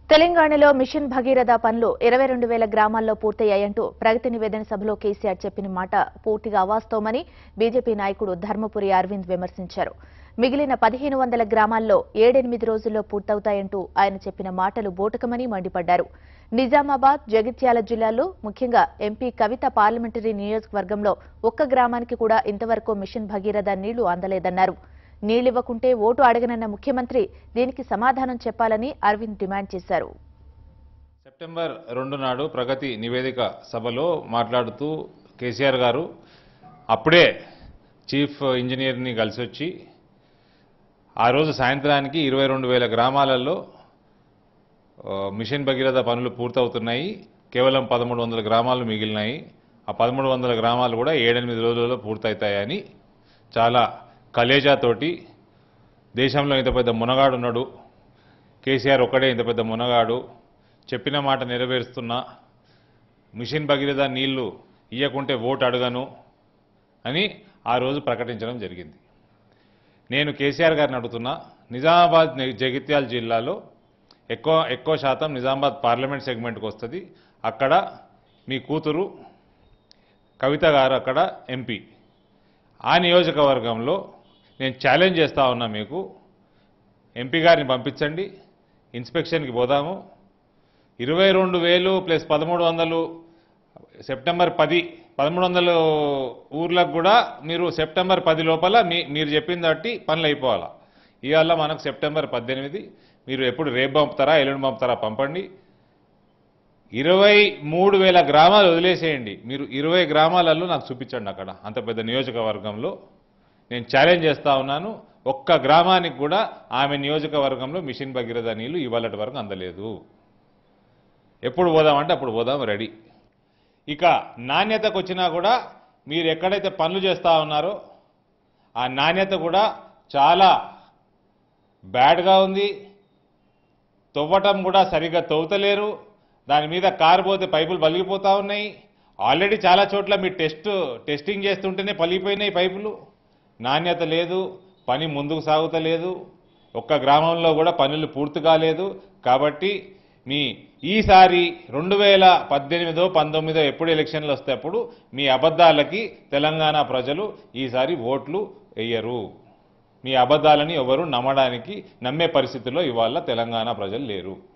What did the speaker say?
తెలంగాణలో మిషన్ భగీరథ పనులు ఇరవై రెండు వేల గ్రామాల్లో పూర్తయ్యాయంటూ ప్రగతి నివేదన సభలో కేసీఆర్ చెప్పిన మాట పూర్తిగా అవాస్తవమని బీజేపీ నాయకుడు ధర్మపురి అరవింద్ విమర్శించారు మిగిలిన పదిహేను వందల గ్రామాల్లో ఏడెనిమిది రోజుల్లో పూర్తవుతాయంటూ ఆయన చెప్పిన మాటలు బూటకమని మండిపడ్డారు నిజామాబాద్ జగిత్యాల జిల్లాల్లో ముఖ్యంగా ఎంపీ కవిత పార్లమెంటరీ నియోజకవర్గంలో ఒక్క గ్రామానికి కూడా ఇంతవరకు మిషన్ భగీరథ నీళ్లు అందలేదన్నారు నీళ్లివ్వకుంటే ఓటు అడగనన్న ముఖ్యమంత్రి దీనికి సమాధానం చెప్పాలని అరవింద్ డిమాండ్ చేశారు సెప్టెంబర్ రెండు నాడు ప్రగతి నివేదిక సభలో మాట్లాడుతూ కేసీఆర్ గారు అప్పుడే చీఫ్ ఇంజనీర్ని కలిసి వచ్చి ఆ రోజు సాయంత్రానికి ఇరవై రెండు వేల గ్రామాలలో ఆ, మిషన్ భగీరథ పనులు పూర్తవుతున్నాయి కేవలం పదమూడు వందల గ్రామాలు మిగిలినాయి ఆ పదమూడు వందల గ్రామాలు కూడా ఏడెనిమిది రోజులలో పూర్తవుతాయని చాలా కలేజాతోటి దేశంలో ఇంత పెద్ద మునగాడు ఉన్నాడు కేసీఆర్ ఒక్కడే ఇంత పెద్ద మునగాడు చెప్పిన మాట నెరవేరుస్తున్నా మిషన్ భగీరథ నీళ్లు ఇయ్యకుంటే ఓటు అడగను అని ఆ రోజు ప్రకటించడం జరిగింది నేను కేసీఆర్ గారిని అడుగుతున్నా నిజామాబాద్ ని- జగిత్యాల జిల్లాలో ఎక్కువ ఎక్కువ శాతం నిజామాబాద్ పార్లమెంట్ సెగ్మెంట్కి వస్తుంది అక్కడ మీ కూతురు కవిత గారు అక్కడ ఎంపీ ఆ నియోజకవర్గంలో నేను ఛాలెంజ్ చేస్తా ఉన్నా మీకు ఎంపీ గారిని పంపించండి ఇన్స్పెక్షన్కి పోదాము ఇరవై రెండు వేలు ప్లస్ పదమూడు వందలు సెప్టెంబర్ పది పదమూడు వందలు ఊర్లకు కూడా మీరు సెప్టెంబర్ పది లోపల మీ మీరు చెప్పిన బట్టి పనులు అయిపోవాలా ఇవాళ మనకు సెప్టెంబర్ పద్దెనిమిది మీరు ఎప్పుడు రేపు పంపుతారా ఎల్లుండి పంపుతారా పంపండి ఇరవై మూడు వేల గ్రామాలు వదిలేసేయండి మీరు ఇరవై గ్రామాలలో నాకు చూపించండి అక్కడ అంత పెద్ద నియోజకవర్గంలో నేను ఛాలెంజ్ చేస్తా ఉన్నాను ఒక్క గ్రామానికి కూడా ఆమె నియోజకవర్గంలో మిషన్ భగీరథ నీళ్లు ఇవాళటి వరకు అందలేదు ఎప్పుడు పోదామంటే అప్పుడు పోదాం రెడీ ఇక నాణ్యతకు వచ్చినా కూడా మీరు ఎక్కడైతే పనులు చేస్తా ఉన్నారో ఆ నాణ్యత కూడా చాలా బ్యాడ్గా ఉంది తవ్వటం కూడా సరిగ్గా తవ్వుతలేరు దాని మీద కారు పోతే పైపులు పలిగిపోతా ఉన్నాయి ఆల్రెడీ చాలా చోట్ల మీరు టెస్ట్ టెస్టింగ్ చేస్తుంటేనే పలిగిపోయినాయి పైపులు నాణ్యత లేదు పని ముందుకు సాగుతలేదు ఒక్క గ్రామంలో కూడా పనులు పూర్తి కాలేదు కాబట్టి మీ ఈసారి రెండు వేల పద్దెనిమిదో పంతొమ్మిదో ఎప్పుడు ఎలక్షన్లు వస్తే అప్పుడు మీ అబద్ధాలకి తెలంగాణ ప్రజలు ఈసారి ఓట్లు వేయరు మీ అబద్ధాలని ఎవరు నమ్మడానికి నమ్మే పరిస్థితిలో ఇవాళ తెలంగాణ ప్రజలు లేరు